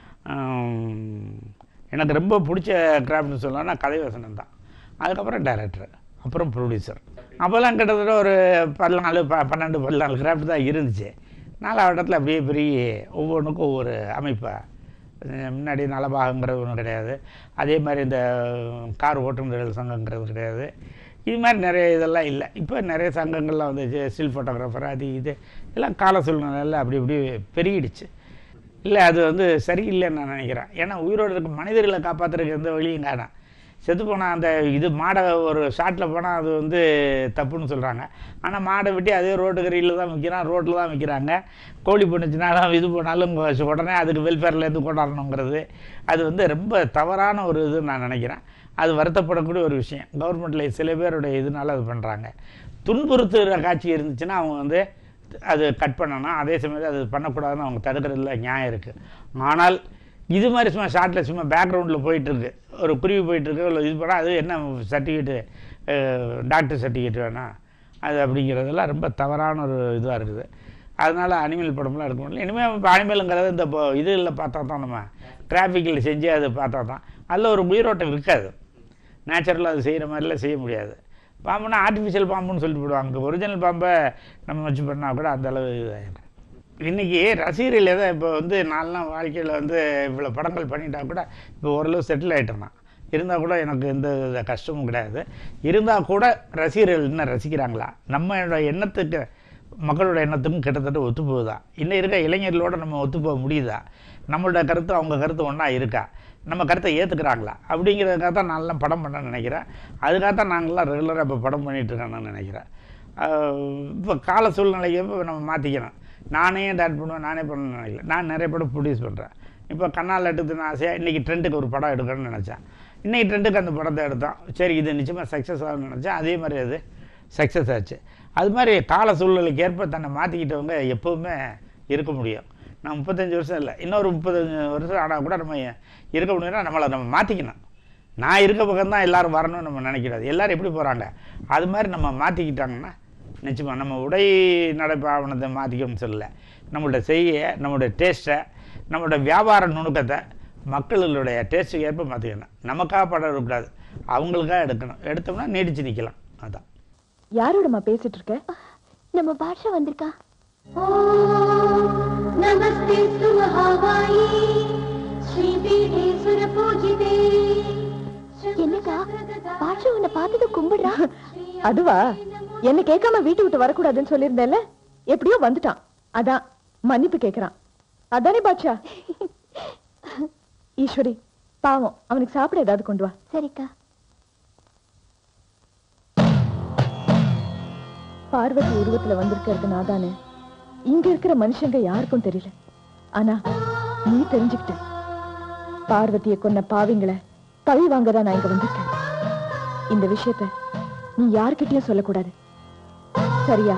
ஆம், எனக்கு ரொம்ப பிடிச்ச கிராஃப்ட்னு சொல்லணும்னா கதை வசனம் தான் அதுக்கப்புறம் டைரக்டர் அப்புறம் ப்ரொடியூசர் அப்போல்லாம் கிட்டத்தட்ட ஒரு பதினாலு ப பன்னெண்டு பதினாலு கிராஃப்ட் தான் இருந்துச்சு நாலாவட்டத்தில் அப்படியே பெரிய ஒவ்வொன்றுக்கும் ஒவ்வொரு அமைப்பை அஹ் முன்னாடி நலபாகங்கிறது ஒன்றும் கிடையாது அதே மாதிரி இந்த கார் ஓட்டுநர்கள் சங்கங்கிறது கிடையாது இது மாதிரி நிறைய இதெல்லாம் இல்லை இப்போ நிறைய சங்கங்கள்லாம் வந்துச்சு ஸ்டில் ஃபோட்டோகிராஃபர் அது இது எல்லாம் கால சூழ்நிலையில் அப்படி இப்படி பெருகிடுச்சு இல்லை அது வந்து சரியில்லைன்னு நான் நினைக்கிறேன் ஏன்னா உயிரோடு இருக்க மனிதர்களை காப்பாற்றுறதுக்கு எந்த வழியும் காணோம் செத்து போனால் அந்த இது மாடை ஒரு ஷாட்டில் போனால் அது வந்து தப்புன்னு சொல்கிறாங்க ஆனால் மாடை வெட்டி அதே ரோட்டுக்கரையில் தான் விற்கிறான் ரோட்டில் தான் விற்கிறாங்க கோழி பண்ணுச்சுனாலும் இது போனாலும் கொ- உடனே அதுக்கு வெல்ஃபேர்லேருந்து கொண்டாடணுங்கிறது அது வந்து ரொம்ப தவறான ஒரு இதுன்னு நான் நினைக்கிறேன் அது வருத்தப்படக்கூடிய ஒரு விஷயம் கவர்மெண்ட்டில் சில பேருடைய இதனால அது பண்ணுறாங்க துன்புறுத்துகிற காட்சி இருந்துச்சுன்னா அவங்க வந்து அது கட் பண்ணணும் அதே சமயத்தில் அது பண்ணக்கூடாதுன்னு அவங்க தடுக்கிறதுல நியாயம் இருக்குது ஆனால் இது மாதிரி சும்மா ஷார்ட்டில் சும்மா பேக்ரவுண்டில் போயிட்டுருக்கு ஒரு குருவி போயிட்டுருக்கு இல்லை இது பண்ணால் அது என்ன சர்டிஃபிகேட்டு டாக்டர் சர்டிஃபிகேட் வேணாம் அது அப்படிங்கிறதெல்லாம் ரொம்ப தவறான ஒரு இதுவாக இருக்குது அதனால் அனிமல் படம்லாம் எடுக்க முடியல இனிமேல் இப்போ அனிமலுங்கிறது இந்த இப்போ இதில் பார்த்தா தான் நம்ம டிராஃபிக்கில் செஞ்சு அதை பார்த்தா தான் அதில் ஒரு உயிரோட்டம் இருக்காது நேச்சுரலாக அது செய்கிற மாதிரிலாம் செய்ய முடியாது பாம்புனா ஆர்டிஃபிஷியல் பாம்புன்னு சொல்லிட்டு போடுவாங்க ஒரிஜினல் பாம்பை நம்ம வச்சு பண்ணால் கூட அந்த அளவு இதாகிடும் இன்றைக்கி ரசிகர்கள் எதை இப்போ வந்து நான்லாம் வாழ்க்கையில் வந்து இவ்வளோ படங்கள் பண்ணிட்டா கூட இப்போ ஓரளவு செட்டில் ஆகிட்டேன் நான் இருந்தால் கூட எனக்கு எந்த வித கஷ்டமும் கிடையாது இருந்தால் கூட ரசிகர்கள் இன்னும் ரசிக்கிறாங்களா நம்ம எண்ணத்துக்கு மக்களோட எண்ணத்துக்கும் கிட்டத்தட்ட ஒத்து போகுதா இன்னும் இருக்க இளைஞர்களோட நம்ம ஒத்து போக முடியுதா நம்மளோட கருத்து அவங்க கருத்து ஒன்றா இருக்கா நம்ம கருத்தை ஏற்றுக்கிறாங்களா அப்படிங்கிறதுக்காக தான் நான்லாம் படம் பண்ண நினைக்கிறேன் அதுக்காக தான் நாங்கள்லாம் ரெகுலராக இப்போ படம் பண்ணிகிட்ருக்கேன்னு நான் நினைக்கிறேன் இப்போ கால சூழ்நிலைக்கு இப்போ நம்ம மாற்றிக்கணும் நானே டேட் பண்ணுவேன் நானே பண்ணணும்னு நினைக்கல நான் நிறைய படம் ப்ரொடியூஸ் பண்ணுறேன் இப்போ கண்ணால் எடுத்துன்னு ஆசையாக இன்றைக்கி ட்ரெண்டுக்கு ஒரு படம் எடுக்கணும்னு நினச்சேன் இன்றைக்கி ட்ரெண்டுக்கு அந்த படத்தை எடுத்தோம் சரி இது நிச்சயமாக சக்ஸஸ் ஆகும்னு நினச்சேன் அதே மாதிரி அது சக்ஸஸ் ஆச்சு அது மாதிரி கால சூழ்நிலைக்கு ஏற்ப தன்னை மாற்றிக்கிட்டவங்க எப்போவுமே இருக்க முடியும் நான் முப்பத்தஞ்சு வருஷம் இல்லை இன்னொரு முப்பத்தஞ்சு வருஷம் ஆனால் கூட நம்ம இருக்க முடியும்னா நம்மளை நம்ம மாற்றிக்கணும் நான் இருக்க பக்கம் தான் எல்லோரும் வரணும்னு நம்ம நினைக்கிறது எல்லோரும் எப்படி போகிறாங்க அது மாதிரி நம்ம மாற்றிக்கிட்டாங்கன்னா நிச்சயமாக நம்ம உடை நடைபாவனத்தை மாற்றிக்கணும்னு சொல்லலை நம்மளோட செய்கையை நம்மளோட டேஸ்ட்டை நம்மளோட வியாபார நுணுக்கத்தை மக்களுடைய டேஸ்ட்டுக்கு ஏற்ப மாற்றிக்கணும் நமக்காக படம் எடுக்கக்கூடாது அவங்களுக்காக எடுக்கணும் எடுத்தோம்னா நீடிச்சு நிற்கலாம் அதான் யாரோடமா பேசிட்டு இருக்க நம்ம பாஷா வந்திருக்கா नमस्ते सुमहावायी श्रीपीठे सुरपूजिते என்னக்கா பாஷா உன்னை பார்த்தது கும்பிடுறா அதுவா என்ன கேட்காம வீட்டு விட்டு வரக்கூடாதுன்னு சொல்லியிருந்தேன்ல எப்படியோ வந்துட்டான் அதான் மன்னிப்பு கேக்குறான் அதானே பாட்சா ஈஸ்வரி பாவம் அவனுக்கு சாப்பிட ஏதாவது கொண்டு வா சரிக்கா பார்வதி உருவத்துல வந்திருக்கிறது நாதானே இங்க இருக்கிற மனுஷங்க யாருக்கும் தெரியல ஆனா நீ தெரிஞ்சுக்கிட்ட பார்வதியை கொன்ன பாவிங்களை பழி வாங்கதான் நான் இங்க வந்திருக்கேன் இந்த விஷயத்த நீ யார்கிட்டயும் சொல்லக்கூடாது சரியா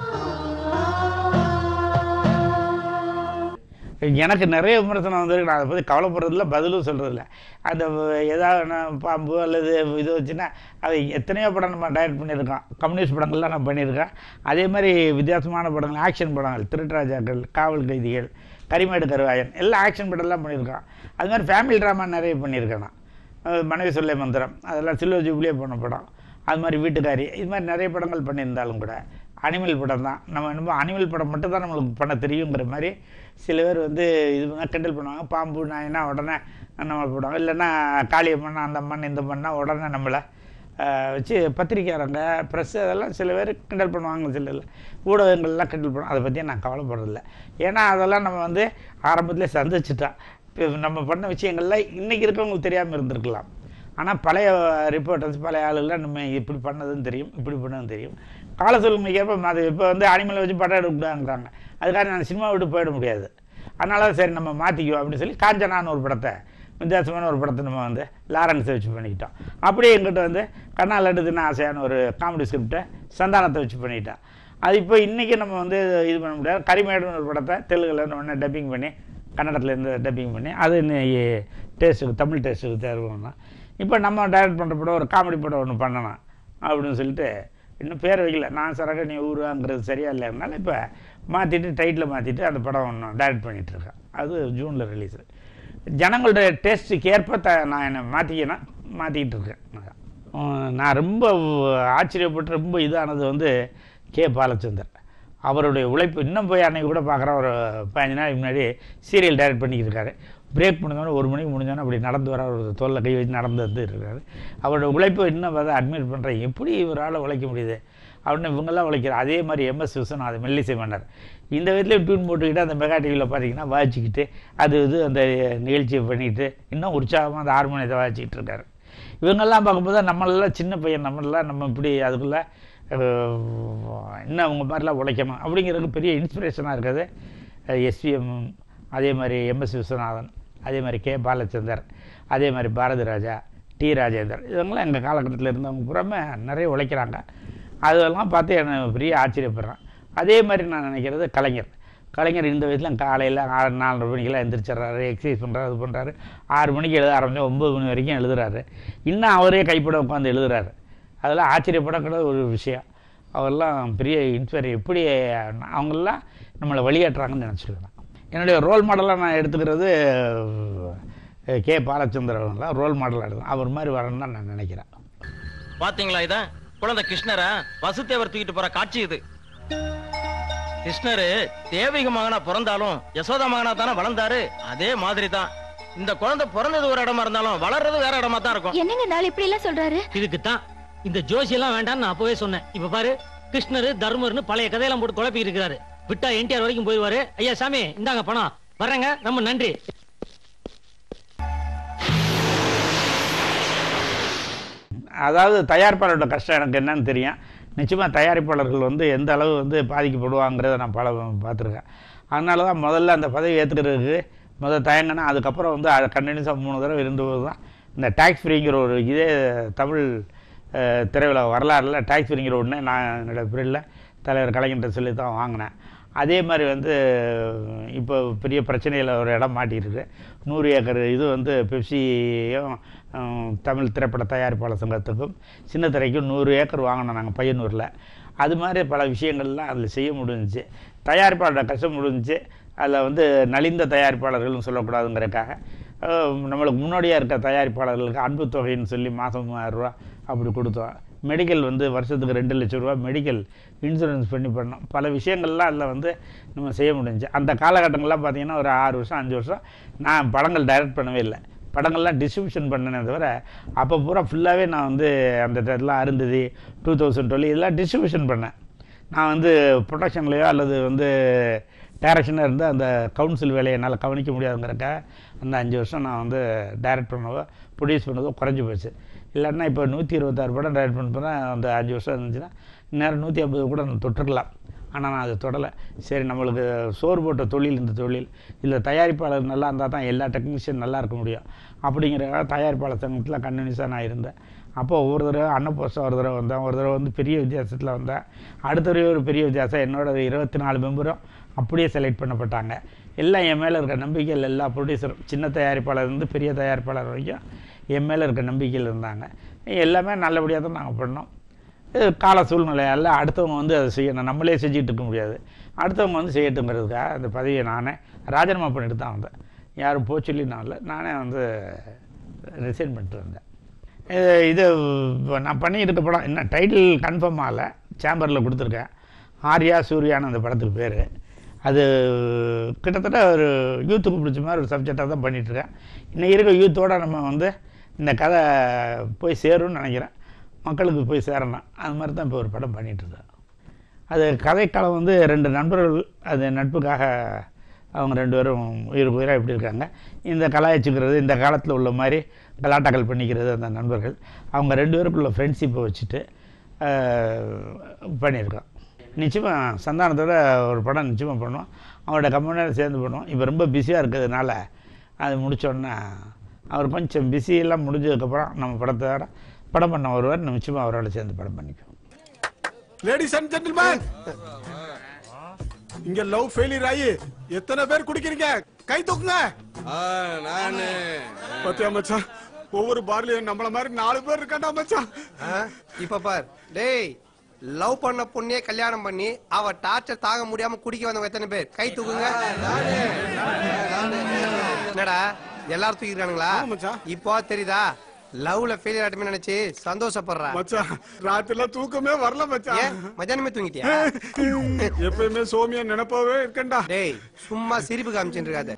எனக்கு நிறைய விமர்சனம் வந்திருக்கு நான் அதை பற்றி கவலைப்படுறதில்ல பதிலும் சொல்கிறதில்ல அந்த வ- ஏதாவது நான் பாம்பு அல்லது இது வச்சுன்னா அது எத்தனையோ படம் நம்ம டைரக்ட் பண்ணியிருக்கோம் கம்யூனிஸ்ட் படங்கள்லாம் நான் பண்ணியிருக்கேன் அதே மாதிரி வித்தியாசமான படங்கள் ஆக்ஷன் படங்கள் திருட்டராஜாக்கள் காவல் கைதிகள் கரிமேடு கருவாயன் எல்லாம் ஆக்ஷன் படம்லாம் பண்ணியிருக்கோம் அது மாதிரி ஃபேமிலி ட்ராமா நிறைய பண்ணியிருக்கேன் நான் அஹ் மனைவி சொல்லை மந்திரம் அதெல்லாம் சில்வர் ஜூப்ளியே பண்ண படம் அது மாதிரி வீட்டுக்காரி இது மாதிரி நிறைய படங்கள் பண்ணியிருந்தாலும் கூட அனிமல் படம் தான் நம்ம என்னமோ அனிமல் படம் மட்டும் தான் நம்மளுக்கு பண்ண தெரியுங்கிற மாதிரி சில பேர் வந்து இது பண்ணா கிண்டல் பண்ணுவாங்க பாம்பு நாயினா உடனே நம்ம போடுவாங்க இல்லைன்னா காளியம்மன் அந்த அம்மன் இந்த மண்ணா உடனே நம்மளை ஆஹ், வச்சு பத்திரிக்கையாளங்க ப்ரெஸ் அதெல்லாம் சில பேர் கிண்டல் பண்ணுவாங்க சில இல்ல. ஊடகங்கள்லாம் கிண்டல் பண்ணுவாங்க அதை பற்றி நான் கவலைப்படுறதில்ல ஏன்னா அதெல்லாம் நம்ம வந்து ஆரம்பத்திலே சந்திச்சிட்டோம் இப்போ நம்ம பண்ண விஷயங்கள்ல இன்றைக்கி இருக்கவங்களுக்கு தெரியாமல் இருந்திருக்கலாம் ஆனால் பழைய ரிப்போர்ட்டர்ஸ் பழைய ஆளுகள்லாம் நம்ம இப்படி பண்ணதுன்னு தெரியும் இப்படி பண்ணதுன்னு தெரியும் கால சூழ்நிலைக்கு ஏற்ப அது இப்போ வந்து அனிமலை வச்சு படம் எடுக்கக்கூடாதுங்கிறாங்க அதுக்காக நான் சினிமா விட்டு போயிட முடியாது அதனால சரி நம்ம மாற்றிக்குவோம் அப்படின்னு சொல்லி காஞ்சனான்னு ஒரு படத்தை வித்தியாசமான ஒரு படத்தை நம்ம வந்து லாரன்ஸை வச்சு பண்ணிக்கிட்டோம் அப்படியே எங்கிட்ட வந்து கண்ணால் எடுத்துன்னு ஆசையான ஒரு காமெடி ஸ்கிரிப்டை சந்தானத்தை வச்சு பண்ணிக்கிட்டோம் அது இப்போ இன்றைக்கி நம்ம வந்து இது பண்ண முடியாது கரிமேடுன்னு ஒரு படத்தை தெலுங்குல ஒன்று டப்பிங் பண்ணி கன்னடத்துல இருந்து டப்பிங் பண்ணி அது இன்னைக்கு டேஸ்ட்டுக்கு தமிழ் டேஸ்ட்டுக்கு தேர்வு பண்ணோம் இப்போ நம்ம டைரக்ட் பண்ணுற படம் ஒரு காமெடி படம் ஒன்று பண்ணணும் அப்படின்னு சொல்லிட்டு இன்னும் பேர் வைக்கல நான் சரக நீ ஊருங்கிறது சரியா இல்லைனால இப்போ மாற்றிட்டு டைட்டில் மாற்றிட்டு அந்த படம் ஒன்று டைரக்ட் பண்ணிகிட்ருக்கேன் அது ஜூனில் ரிலீஸு ஜனங்களோட டேஸ்ட்டுக்கு ஏற்ப த நான் என்னை மாற்றிக்கினா மாற்றிக்கிட்டு இருக்கேன் உம், நான் ரொம்ப ஆச்சரியப்பட்டு ரொம்ப இதானது வந்து கே பாலச்சந்தர் அவருடைய உழைப்பு இன்னும் போய் அன்னைக்கு கூட பார்க்குறேன் ஒரு பதினஞ்சு நாளைக்கு முன்னாடி சீரியல் டைரக்ட் பண்ணிக்கிட்டு இருக்காரு பிரேக் முடிஞ்சோன்னே ஒரு மணிக்கு முடிஞ்சோன்னே அப்படி நடந்து வர ஒரு தோல்ல கை வச்சு நடந்து வந்து இருக்காரு அவரோட உழைப்பு இன்னும் வந்து அட்மிட் பண்ணுறேன் எப்படி இவரால் உழைக்க முடியுது அப்படின்னு இவங்கெல்லாம் உழைக்கிறார் அதே மாதிரி எம்எஸ் விஸ்வநாதன் மெல்லிசை மன்னர் இந்த விதத்துலேயும் டியூன் போட்டுக்கிட்டு அந்த மெகா டிவியில் பார்த்தீங்கன்னா வாசிக்கிட்டு அது இது அந்த நிகழ்ச்சியை பண்ணிட்டு இன்னும் உற்சாகமாக அந்த ஹார்மோனியத்தை வாசிக்கிட்டு இருக்காரு இவங்கெல்லாம் பார்க்கும்போது நம்மளெல்லாம் சின்ன பையன் நம்மளெல்லாம் நம்ம இப்படி அதுக்குள்ளே இன்னும் அவங்க மாதிரிலாம் உழைக்கணும் அப்படிங்கிறதுக்கு பெரிய இன்ஸ்பிரேஷனாக இருக்குது எஸ்விஎம் அதே மாதிரி எம்எஸ் விஸ்வநாதன் அதே மாதிரி கே பாலச்சந்தர் அதே மாதிரி பாரதி ராஜா டி ராஜேந்தர் இவங்கெல்லாம் எங்கள் காலகட்டத்தில் இருந்தவங்க புறமே நிறைய உழைக்கிறாங்க அதெல்லாம் பார்த்து என்ன பெரிய ஆச்சரியப்படுறேன் அதே மாதிரி நான் நினைக்கிறது கலைஞர் கலைஞர் இந்த வயசில் காலையில் ஆறு நாலரை மணிக்கெல்லாம் எந்திரிச்சிட்றாரு எக்ஸசைஸ் பண்ணுறாரு இது பண்ணுறாரு ஆறு மணிக்கு எழுத ஆரம்பிச்சு ஒம்பது மணி வரைக்கும் எழுதுறாரு இன்னும் அவரே கைப்பட உட்காந்து எழுதுறாரு அதெல்லாம் ஆச்சரியப்படக்கூட ஒரு விஷயம் அவரெல்லாம் பெரிய இன்ஸ்பயர் எப்படி அவங்கெல்லாம் நம்மளை வழிகாட்டுறாங்கன்னு நினச்சிருக்கேன் என்னுடைய ரோல் மாடலாக நான் எடுத்துக்கிறது அஹ், கே பாலச்சந்திரன் அவர்களாம் ரோல் மாடலாக எடுத்தேன் அவர் மாதிரி வரணும்னு தான் நான் நினைக்கிறேன் பாத்தீங்களா இத குழந்தை கிருஷ்ணர வசுதேவர் தூக்கிட்டு போற காட்சி இது கிருஷ்ணரு தேவிக மகனா பிறந்தாலும் யசோதா மகனா தானே வளர்ந்தாரு அதே மாதிரி தான் இந்த குழந்தை பிறந்தது ஒரு இடமா இருந்தாலும் வளர்றது வேற இடமா தான் இருக்கும் என்னங்க நாள் இப்படி எல்லாம் சொல்றாரு இதுக்கு தான் இந்த ஜோசி எல்லாம் வேண்டாம்னு நான் அப்பவே சொன்னேன் இப்ப பாரு கிருஷ்ணர் தர்மர்னு பழைய கதையெல்லாம் போட்டு குழப்பி இருக்கிறாரு விட்டா என்டிஆர் வரைக்கும் போயிடுவாரு ஐயா சாமி இந்தாங்க பணம் வர்றேங்க ரொம்ப நன்றி அதாவது தயாரிப்பாளரோட கஷ்டம் எனக்கு என்னன்னு தெரியும் நிச்சயமாக தயாரிப்பாளர்கள் வந்து எந்த அளவு வந்து பாதிக்கப்படுவாங்கிறத நான் பல பார்த்துருக்கேன் அதனால தான் முதல்ல அந்த பதவி ஏற்றுக்கிறதுக்கு முதல் தயங்கினா அதுக்கப்புறம் வந்து அது கண்டினியூஸாக மூணு தடவை இருந்தபோது தான் இந்த டேக்ஸ் ஃப்ரீங்கிற ஒரு இதே தமிழ் அஹ், திரையுலக வரலாறுல டேக்ஸ் ஃப்ரீங்கிற ஒன்று நான் என்னோட பீரியடில் தலைவர் கலைஞர்கிட்ட சொல்லி தான் வாங்கினேன் அதே மாதிரி வந்து இப்போ பெரிய பிரச்சனையில் ஒரு இடம் மாட்டியிருக்கு நூறு ஏக்கர் இது வந்து பெப்சியும் ஹம், தமிழ் திரைப்பட தயாரிப்பாளர் சங்கத்துக்கும் சின்ன திரைக்கும் நூறு ஏக்கர் வாங்கினோம் நாங்கள் பையனூரில் அது மாதிரி பல விஷயங்கள்லாம் அதில் செய்ய முடிஞ்சுச்சு தயாரிப்பாளரோட கஷ்டம் முடிஞ்சுச்சு அதில் வந்து நலிந்த தயாரிப்பாளர்கள்னு சொல்லக்கூடாதுங்கிறதுக்காக அஹ், நம்மளுக்கு முன்னோடியாக இருக்க தயாரிப்பாளர்களுக்கு அன்பு தொகைன்னு சொல்லி மாதம் மூவாயிரரூவா அப்படி கொடுத்தோம் மெடிக்கல் வந்து வருஷத்துக்கு ரெண்டு லட்ச ரூபா மெடிக்கல் இன்சூரன்ஸ் பண்ணி பண்ணோம் பல விஷயங்கள்லாம் அதில் வந்து நம்ம செய்ய முடிஞ்சுச்சு அந்த காலகட்டங்கள்லாம் பார்த்தீங்கன்னா ஒரு ஆறு வருஷம் அஞ்சு வருஷம் நான் படங்கள் டைரக்ட் பண்ணவே இல்லை படங்கள்லாம் டிஸ்ட்ரிபியூஷன் பண்ணனே தவிர அப்போ பூரா ஃபுல்லாகவே நான் வந்து அந்த இதெல்லாம் அருந்ததி டூ தௌசண்ட் டுவெல் இதெல்லாம் டிஸ்ட்ரிபியூஷன் பண்ணேன் நான் வந்து ப்ரொடக்ஷன்லேயோ அல்லது வந்து டைரக்ஷனாக இருந்து அந்த கவுன்சில் வேலையை என்னால் கவனிக்க முடியாதுங்கிறக்காக அந்த அஞ்சு வருஷம் நான் வந்து டைரக்ட் பண்ணவோ ப்ரொடியூஸ் பண்ணதோ குறைஞ்சி போச்சு இல்லைன்னா இப்போ நூற்றி இருபத்தாறு படம் டைரக்ட் பண்ண போனால் அந்த அஞ்சு வருஷம் இருந்துச்சுன்னா நேரம் நூற்றி ஐம்பது கூட நான் தொட்டுருக்கலாம் ஆனால் நான் அதை தொடலை சரி நம்மளுக்கு சோறு போட்ட தொழில் இந்த தொழில் இல்லை தயாரிப்பாளர் நல்லா இருந்தால் தான் எல்லா டெக்னீஷியன் நல்லா இருக்க முடியும் அப்படிங்கிற தயாரிப்பாளர் சங்கத்தில் கண்டினியூஸாக நான் இருந்தேன் அப்போ ஒவ்வொரு தடவை அன்னபோஸ்டம் ஒரு தடவை வந்தேன் ஒரு தடவை வந்து பெரிய வித்தியாசத்தில் வந்தேன் அடுத்த தடவை ஒரு பெரிய வித்தியாசம் என்னோட இருபத்தி நாலு மெம்பரும் அப்படியே செலக்ட் பண்ணப்பட்டாங்க எல்லாம் என் மேலே இருக்க நம்பிக்கையில் எல்லா ப்ரொடியூசரும் சின்ன தயாரிப்பாளர் இருந்து பெரிய தயாரிப்பாளர் வரைக்கும் என் மேலே இருக்க நம்பிக்கையில் இருந்தாங்க எல்லாமே நல்லபடியாக தான் நாங்கள் பண்ணோம் இது கால சூழ்நிலையால் அடுத்தவங்க வந்து அதை செய்யணும் நம்மளே செஞ்சுட்டு இருக்க முடியாது அடுத்தவங்க வந்து செய்யட்டுங்கிறதுக்காக அந்த பதவியை நானே ராஜினாமா பண்ணிட்டு தான் வந்தேன் யாரும் போக சொல்லி நான் இல்லை நானே வந்து ரிசைன் பண்ணிட்டு வந்தேன் இது- இது இப்போ நான் பண்ணியிருக்க படம் என்ன டைட்டில் கன்ஃபார்ம் ஆகல சேம்பரில் கொடுத்துருக்கேன் ஆர்யா சூர்யான்னு அந்த படத்துக்கு பேர் அது கிட்டத்தட்ட ஒரு யூத்துக்கு பிடிச்ச மாதிரி ஒரு சப்ஜெக்டாக தான் பண்ணிகிட்ருக்கேன் இன்னைக்கு இருக்க யூத்தோட நம்ம வந்து இந்த கதை போய் சேரும்னு நினைக்கிறேன் மக்களுக்கு போய் சேரணும் அது மாதிரி தான் இப்போ ஒரு படம் பண்ணிகிட்ருக்கேன் அது கதைக்களம் வந்து ரெண்டு நண்பர்கள் அது நட்புக்காக அவங்க ரெண்டு பேரும் உயிருக்கு உயிராக எப்படி இருக்காங்க இந்த கலாய்ச்சிக்கிறது இந்த காலத்தில் உள்ள மாதிரி கலாட்டாக்கள் பண்ணிக்கிறது அந்த நண்பர்கள் அவங்க ரெண்டு பேருக்குள்ள ஃப்ரெண்ட்ஷிப்பை வச்சுட்டு ஆஹ், பண்ணியிருக்கோம் நிச்சயமாக சந்தானத்தோட ஒரு படம் நிச்சயமாக பண்ணுவோம் அவனோட கம்பெனியோட சேர்ந்து பண்ணுவோம் இப்போ ரொம்ப பிஸியாக இருக்கிறதுனால அது முடித்தோடனே அவர் கொஞ்சம் பிஸி எல்லாம் முடிஞ்சதுக்கப்புறம் நம்ம படத்தோட படம் பண்ண வருவார் நிச்சயமாக அவரோட சேர்ந்து படம் பண்ணிக்குவோம் லேடிஸ் அண்ட் ஜென்டில்மேன் இங்க லவ் ஃபெயிலியர் ஆகி எத்தனை பேர் குடிக்கிறீங்க கை தூக்குங்க நானு பத்தியா மச்சான் ஒவ்வொரு பார்லயும் நம்மள மாதிரி நாலு பேர் இருக்காண்டா மச்சான் இப்ப பார் டேய் லவ் பண்ண பொண்ணே கல்யாணம் பண்ணி அவ டார்ச்சர் தாங்க முடியாம குடிக்க வந்தவங்க எத்தனை பேர் கை தூக்குங்க என்னடா எல்லாரும் தூக்கிக்கிறானுங்களா இப்போ தெரியுதா லவ்ல ஃபெயிலியர் ஆட்டமே நினைச்சு சந்தோஷப்படுறா மச்சான் ராத்திரில தூக்கமே வரல மச்சான் ஏன் மத்தியானமே தூங்கிட்டியா எப்பயுமே சோமியா நினைப்பாவே இருக்கேன்டா டேய் சும்மா சிரிப்பு காமிச்சுட்டு இருக்காத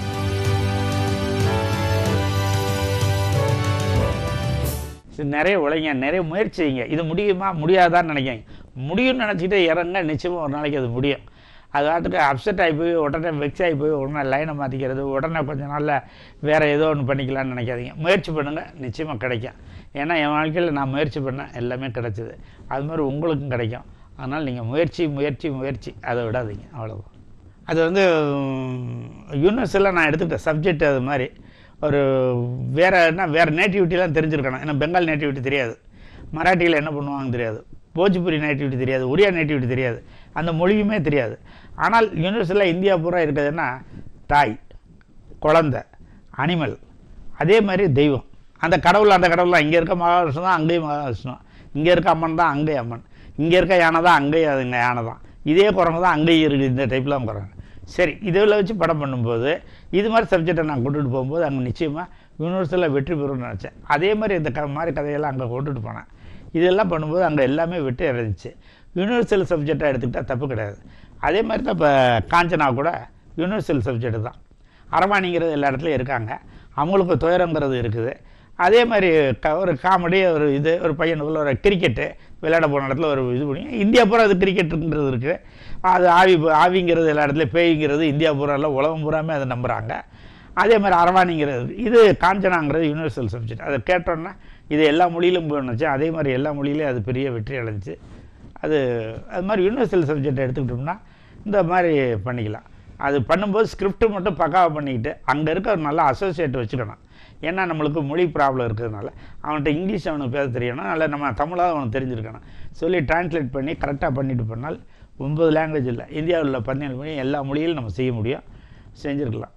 சரி, நிறைய உழைங்க நிறைய முயற்சி செய்யுங்க இது முடியுமா முடியாதான்னு நினைக்காங்க முடியும்னு நினச்சிக்கிட்டே இறங்க நிச்சயமாக ஒரு நாளைக்கு அது முடியும் அது வாட்டுக்கு அப்செட் ஆகி போய் உடனே வெக்ஸ் ஆகி போய் உடனே லைனை மாற்றிக்கிறது உடனே கொஞ்ச நாளில் வேறு ஏதோ ஒன்று பண்ணிக்கலாம்னு நினைக்காதீங்க முயற்சி பண்ணுங்கள் நிச்சயமாக கிடைக்கும் ஏன்னா என் வாழ்க்கையில் நான் முயற்சி பண்ணேன் எல்லாமே கிடைச்சிது அது மாதிரி உங்களுக்கும் கிடைக்கும் அதனால் நீங்கள் முயற்சி முயற்சி முயற்சி அதை விடாதீங்க அவ்வளோதான் அது வந்து யூனிவர்ஸில் நான் எடுத்துக்கிட்டேன் சப்ஜெக்ட் அது மாதிரி ஒரு வேறு என்ன வேறு நேட்டிவிட்டிலாம் தெரிஞ்சிருக்கணும் ஏன்னா பெங்கால் நேட்டிவிட்டி தெரியாது மராட்டியில் என்ன பண்ணுவாங்கன்னு தெரியாது போஜ்புரி நேட்டிவிட்டி தெரியாது ஒரியா நேட்டிவிட்டி தெரியாது அந்த மொழியுமே தெரியாது ஆனால் யூனிவர்ஸில் இந்தியா பூரா இருக்கிறதுன்னா தாய் குழந்தை அனிமல் அதே மாதிரி தெய்வம் அந்த கடவுள் அந்த கடவுள் தான் இங்கே இருக்க மகாவிஷ்ணு தான் அங்கேயும் மகாவிஷ்ணு இங்கே இருக்க அம்மன் தான் அங்கேயும் அம்மன் இங்கே இருக்க யானை தான் அங்கேயும் அதுங்க யானை தான் இதே குரங்கு தான் அங்கேயும் இருக்குது இந்த டைப்லாம் குரங்கு சரி இதில் வச்சு படம் பண்ணும்போது இது மாதிரி சப்ஜெக்டை நான் கொண்டுட்டு போகும்போது அங்கே நிச்சயமாக யூனிவர்ஸில் வெற்றி பெறும்னு நினச்சேன் அதே மாதிரி இந்த க மாதிரி கதையெல்லாம் அங்கே கொண்டுட்டு போனேன் இதெல்லாம் பண்ணும்போது அங்கே எல்லாமே வெற்றி அடைஞ்சிச்சு யூனிவர்சல் சப்ஜெக்டாக எடுத்துக்கிட்டால் தப்பு கிடையாது அதே மாதிரி தான் இப்போ காஞ்சனா கூட யூனிவர்சல் சப்ஜெக்ட் தான் அரவாணிங்கிறது எல்லா இடத்துலையும் இருக்காங்க அவங்களுக்கு துயரங்கிறது இருக்குது அதே மாதிரி க ஒரு காமெடி ஒரு இது ஒரு பையனுக்குள்ள ஒரு கிரிக்கெட்டு விளையாட போன இடத்துல ஒரு இது பண்ணி இந்தியா பூரா அது கிரிக்கெட்டுங்கிறது இருக்குது அது ஆவி ஆவிங்கிறது எல்லா இடத்துலையும் பேய்ங்கிறது இந்தியா பூரா எல்லாம் உலகம் பூராமே அதை நம்புகிறாங்க அதே மாதிரி அரவாணிங்கிறது இது காஞ்சனாங்கிறது யூனிவர்சல் சப்ஜெக்ட் அதை கேட்டோன்னா இது எல்லா மொழியிலும் போணுச்சு அதே மாதிரி எல்லா மொழியிலையும் அது பெரிய வெற்றி அடைஞ்சிச்சு அது அது மாதிரி யூனிவர்சல் சப்ஜெக்ட் எடுத்துக்கிட்டோம்னா இந்த மாதிரி பண்ணிக்கலாம் அது பண்ணும்போது ஸ்கிரிப்ட் மட்டும் பக்காவாக பண்ணிக்கிட்டு அங்கே இருக்க ஒரு நல்ல அசோசியேட் வச்சுக்கணும் ஏன்னா நம்மளுக்கு மொழி ப்ராப்ளம் இருக்கிறதுனால அவன்கிட்ட இங்கிலீஷ் அவனுக்கு பேச தெரியணும் அல்ல நம்ம தமிழாக அவனுக்கு தெரிஞ்சிருக்கணும் சொல்லி டிரான்ஸ்லேட் பண்ணி கரெக்டாக பண்ணிட்டு பண்ணால் ஒன்பது லாங்குவேஜ் இல்லை இந்தியாவில் உள்ள பதினேழு மொழி எல்லா மொழியிலும் நம்ம செய்ய முடியும் செஞ்சுருக்கலாம்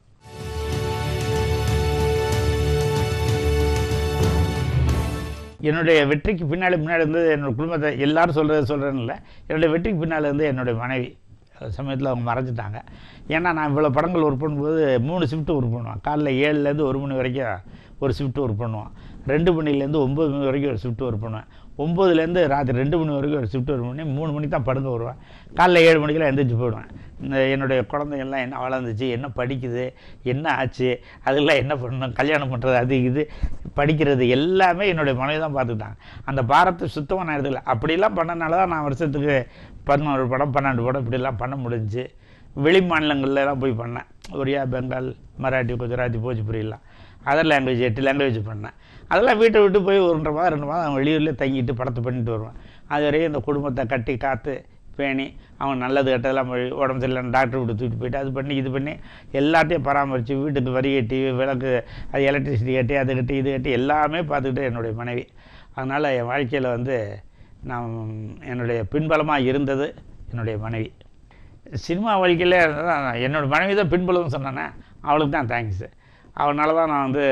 என்னுடைய வெற்றிக்கு பின்னாடி முன்னாடி இருந்து என்னோட குடும்பத்தை எல்லாரும் சொல்கிறது சொல்கிறேன்னு இல்லை என்னுடைய வெற்றிக்கு பின்னால் இருந்து என்னுடைய மனைவி சமயத்தில் அவங்க மறைஞ்சிட்டாங்க ஏன்னா நான் இவ்வளோ படங்கள் ஒர்க் பண்ணும்போது மூணு ஷிஃப்ட்டு ஒர்க் பண்ணுவேன் காலைல ஏழுலேருந்து ஒரு மணி வரைக்கும் ஒரு ஷிஃப்ட் ஒர்க் பண்ணுவோம் ரெண்டு மணிலேருந்து ஒம்பது மணி வரைக்கும் ஒரு ஷிஃப்ட் ஒர்க் பண்ணுவேன் ஒம்போதுலேருந்து ராத்திரி ரெண்டு மணி வரைக்கும் ஒரு ஷிஃப்ட் ஒர்க் பண்ணி மூணு மணிக்கு தான் படுக்க வருவேன் காலைல ஏழு மணிக்கெல்லாம் எந்திரிச்சு போயிடுவேன் இந்த என்னுடைய குழந்தைங்கள்லாம் என்ன வளர்ந்துச்சு என்ன படிக்குது என்ன ஆச்சு அதெல்லாம் என்ன பண்ணணும் கல்யாணம் பண்ணுறது அது இது படிக்கிறது எல்லாமே என்னுடைய மனைவி தான் பார்த்துக்கிட்டாங்க அந்த பாரத்தை சுத்தமாக நான் எடுத்துக்கல அப்படிலாம் பண்ணனால தான் நான் வருஷத்துக்கு பதினோரு படம் பன்னெண்டு படம் இப்படிலாம் பண்ண முடிஞ்சுச்சு வெளி மாநிலங்கள்ல எல்லாம் போய் பண்ணேன் ஒரியா பெங்கால் மராட்டி குஜராத்தி போஜ்புரியெல்லாம் அதர் லாங்குவேஜ் எட்டு லாங்குவேஜ் பண்ணேன் அதெல்லாம் வீட்டை விட்டு போய் ஒன்றரை மாதம் ரெண்டு மாதம் வெளியூர்லேயே தங்கிட்டு படத்தை பண்ணிட்டு வருவேன் அது வரையும் இந்த குடும்பத்தை கட்டி காத்து பேணி அவன் நல்லது கெட்டதெல்லாம் போய் உடம்பு சரியில்லைன்னு டாக்டர் விட்டு தூக்கிட்டு போயிட்டு அது பண்ணி இது பண்ணி எல்லாத்தையும் பராமரித்து வீட்டுக்கு வரி கட்டி விளக்கு அது எலக்ட்ரிசிட்டி கட்டி அது கட்டி இது கட்டி எல்லாமே பார்த்துக்கிட்டு என்னுடைய மனைவி அதனால் என் வாழ்க்கையில் வந்து நான் என்னுடைய பின்பலமாக இருந்தது என்னுடைய மனைவி சினிமா வாழ்க்கையில் என்னோட மனைவி தான் பின்புலம்னு சொன்னானே அவளுக்கு தான் தேங்க்ஸு அவனால தான் நான் வந்து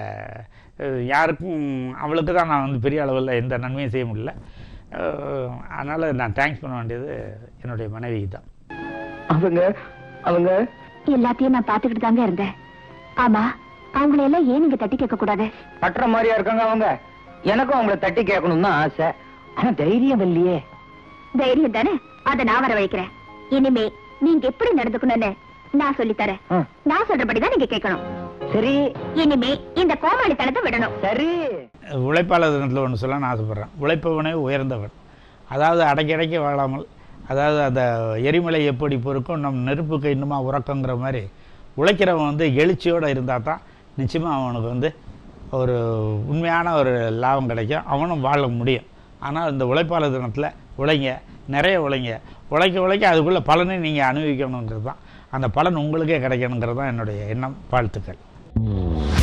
அஹ், யாருக்கும் அவளுக்கு தான் நான் வந்து பெரிய அளவில் எந்த நன்மையும் செய்ய முடியல அதனால் நான் தேங்க்ஸ் பண்ண வேண்டியது என்னுடைய மனைவிக்கு தான் அவங்க அவங்க எல்லாத்தையும் நான் பாத்துக்கிட்டு தாங்க இருந்தேன் ஆமா அவங்கள எல்லாம் ஏன் நீங்க தட்டி கேட்க கூடாது பற்ற மாதிரியா இருக்காங்க அவங்க எனக்கும் அவங்கள தட்டி கேட்கணும்னு தான் ஆசை ஆனா தைரியம் இல்லையே தைரியம் தானே அத நான் வரவழைக்கிறேன் இனிமே நீங்க எப்படி நடந்துக்கணும்னு நான் சொல்லி தரேன் ஆ. நான் சொல்றபடிதான் நீங்க கேட்கணும் சரி இனிமே இந்த கோமாளித்தனத்தை விடணும் சரி உழைப்பாளர் தினத்தில் ஒன்று சொல்ல நான் ஆசைப்பட்றேன் உழைப்பவனே உயர்ந்தவன் அதாவது அடக்கி அடக்கி வாழாமல் அதாவது அந்த எரிமலை எப்படி பொறுக்கும் நம் நெருப்புக்கு இன்னுமா உறக்கங்கிற மாதிரி உழைக்கிறவன் வந்து எழுச்சியோடு இருந்தால் தான் நிச்சயமாக அவனுக்கு வந்து ஒரு உண்மையான ஒரு லாபம் கிடைக்கும் அவனும் வாழ முடியும் ஆனால் இந்த உழைப்பாளர் தினத்தில் உழைங்க நிறைய உழைங்க உழைக்க உழைக்க அதுக்குள்ளே பலனை நீங்கள் அனுபவிக்கணுங்கிறது தான் அந்த பலன் உங்களுக்கே கிடைக்கணுங்கிறது தான் என்னுடைய எண்ணம் வாழ்த்துக்கள்